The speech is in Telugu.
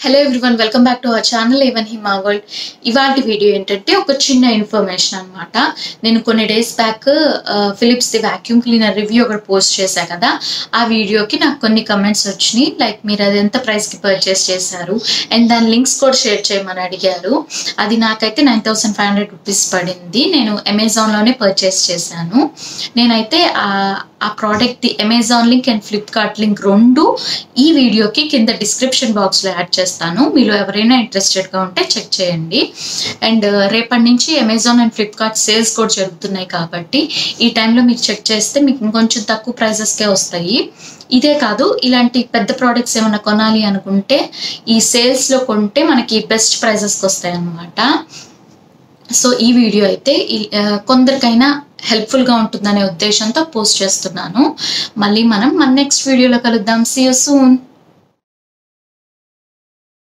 hello everyone welcome back to our channel A one Hima world ఇవాళ వీడియో ఏంటంటే ఒక చిన్న ఇన్ఫర్మేషన్ అన్నమాట నేను కొన్ని days back Philips the vacuum cleaner review ఒకటి పోస్ట్ చేశా కదా ఆ వీడియోకి నాకు కొన్ని కమెంట్స్ వచ్చినాయి లైక్ మీరు అది ఎంత ప్రైస్కి పర్చేస్ చేశారు అండ్ దాని లింక్స్ కూడా షేర్ చేయమని అడిగారు అది నాకైతే nine thousand five hundred rupees పడింది నేను అమెజాన్లోనే పర్చేస్ చేశాను నేనైతే ఆ- ఆ product the Amazon link and Flipkart link రెండు ఈ వీడియోకి కింద డిస్క్రిప్షన్ బాక్స్లో యాడ్ చేస్తాను మీరు ఎవరైనా ఇంట్రెస్టెడ్గా ఉంటే చెక్ చేయండి అండ్ రేపటి నుంచి అమెజాన్ అండ్ ఫ్లిప్కార్ట్ సేల్స్ కూడా జరుగుతున్నాయి కాబట్టి ఈ టైంలో మీరు చెక్ చేస్తే మీకు ఇంకొంచెం తక్కువ ప్రైజెస్కే వస్తాయి ఇదే కాదు ఇలాంటి పెద్ద ప్రోడక్ట్స్ ఏమైనా కొనాలి అనుకుంటే ఈ సేల్స్లో కొంటే మనకి బెస్ట్ ప్రైజెస్కి వస్తాయి అన్నమాట సో ఈ వీడియో అయితే ఈ- ఆ, కొందరికైనా హెల్ప్ఫుల్గా ఉంటుందనే ఉద్దేశంతో పోస్ట్ చేస్తున్నాను మళ్ళీ మనం మన నెక్స్ట్ వీడియోలో కలుద్దాం సీ యూ సూన్